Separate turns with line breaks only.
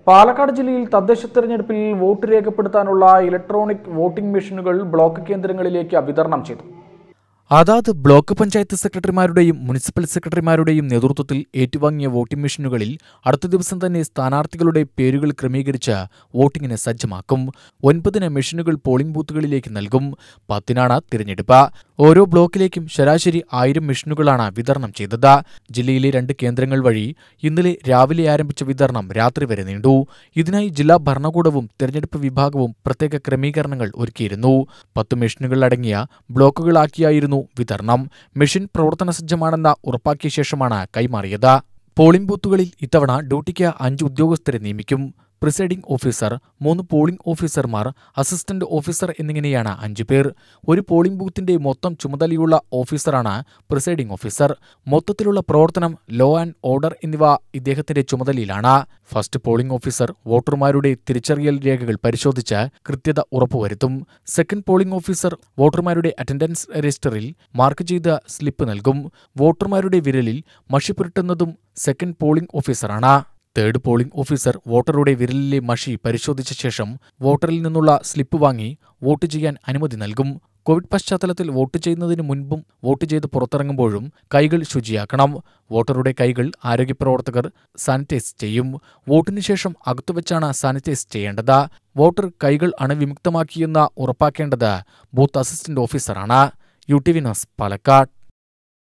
പാലക്കാട് ജില്ലയിൽ തദ്ദേശ തെരഞ്ഞെടുപ്പിൽ വോട്ട് രേഖപ്പെടുത്താനുള്ള ഇലക്ട്രോണിക് വോട്ടിംഗ് മെഷീനുകൾ ബ്ലോക്ക് കേന്ദ്രങ്ങളിലേക്ക് വിതരണം ചെയ്തു
അതാത് ബ്ലോക്ക് പഞ്ചായത്ത് സെക്രട്ടറിമാരുടെയും മുനിസിപ്പൽ സെക്രട്ടറിമാരുടെയും നേതൃത്വത്തിൽ ഏറ്റുവാങ്ങിയ വോട്ടിംഗ് മെഷീനുകളിൽ അടുത്ത ദിവസം തന്നെ സ്ഥാനാർത്ഥികളുടെ പേരുകൾ ക്രമീകരിച്ച് വോട്ടിംഗിന് സജ്ജമാക്കും ഒൻപതിന് മെഷീനുകൾ പോളിംഗ് ബൂത്തുകളിലേക്ക് നൽകും പത്തിനാണ് തിരഞ്ഞെടുപ്പ് ഓരോ ബ്ലോക്കിലേക്കും ശരാശരി ആയിരം മെഷീനുകളാണ് വിതരണം ചെയ്തത് ജില്ലയിലെ രണ്ട് കേന്ദ്രങ്ങൾ വഴി ഇന്നലെ രാവിലെ ആരംഭിച്ച വിതരണം രാത്രി വരെ നീണ്ടു ഇതിനായി ജില്ലാ ഭരണകൂടവും തെരഞ്ഞെടുപ്പ് വിഭാഗവും പ്രത്യേക ക്രമീകരണങ്ങൾ ഒരുക്കിയിരുന്നു പത്ത് മെഷീനുകൾ അടങ്ങിയ ബ്ലോക്കുകളാക്കിയായിരുന്നു വിതരണം മെഷീൻ പ്രവർത്തന സജ്ജമാണെന്ന് ഉറപ്പാക്കിയ ശേഷമാണ് കൈമാറിയത് പോളിംഗ് ബൂത്തുകളിൽ ഇത്തവണ ഡ്യൂട്ടിക്ക് അഞ്ച് ഉദ്യോഗസ്ഥരെ നിയമിക്കും പ്രിസൈഡിംഗ് ഓഫീസർ മൂന്ന് പോളിംഗ് ഓഫീസർമാർ അസിസ്റ്റന്റ് ഓഫീസർ എന്നിങ്ങനെയാണ് അഞ്ചു പേർ ഒരു പോളിംഗ് ബൂത്തിന്റെ മൊത്തം ചുമതലയുള്ള ഓഫീസറാണ് പ്രിസൈഡിംഗ് ഓഫീസർ മൊത്തത്തിലുള്ള പ്രവർത്തനം ലോ ആൻഡ് ഓർഡർ എന്നിവ ഇദ്ദേഹത്തിന്റെ ചുമതലയിലാണ് ഫസ്റ്റ് പോളിംഗ് ഓഫീസർ വോട്ടർമാരുടെ തിരിച്ചറിയൽ രേഖകൾ പരിശോധിച്ച് കൃത്യത ഉറപ്പുവരുത്തും സെക്കൻഡ് പോളിംഗ് ഓഫീസർ വോട്ടർമാരുടെ അറ്റൻഡൻസ് രജിസ്റ്ററിൽ മാർക്ക് ചെയ്ത സ്ലിപ്പ് നൽകും വോട്ടർമാരുടെ വിരലിൽ മഷി പുരട്ടുന്നതും സെക്കൻഡ് പോളിംഗ് ഓഫീസറാണ് തേർഡ് പോളിംഗ് ഓഫീസർ വോട്ടറുടെ വിരലിലെ മഷി പരിശോധിച്ച ശേഷം വോട്ടറിൽ നിന്നുള്ള സ്ലിപ്പ് വാങ്ങി വോട്ട് ചെയ്യാൻ അനുമതി നൽകും കോവിഡ് പശ്ചാത്തലത്തിൽ വോട്ട് ചെയ്യുന്നതിന് മുൻപും വോട്ട് ചെയ്ത് പുറത്തിറങ്ങുമ്പോഴും കൈകൾ ശുചിയാക്കണം വോട്ടറുടെ കൈകൾ ആരോഗ്യപ്രവർത്തകർ സാനിറ്റൈസ് ചെയ്യും വോട്ടിനു ശേഷം അകത്തുവച്ചാണ് സാനിറ്റൈസ് ചെയ്യേണ്ടത് വോട്ടർ കൈകൾ അണുവിമുക്തമാക്കിയെന്ന് ഉറപ്പാക്കേണ്ടത് ബൂത്ത് അസിസ്റ്റന്റ് ഓഫീസറാണ് U T V news Palakkad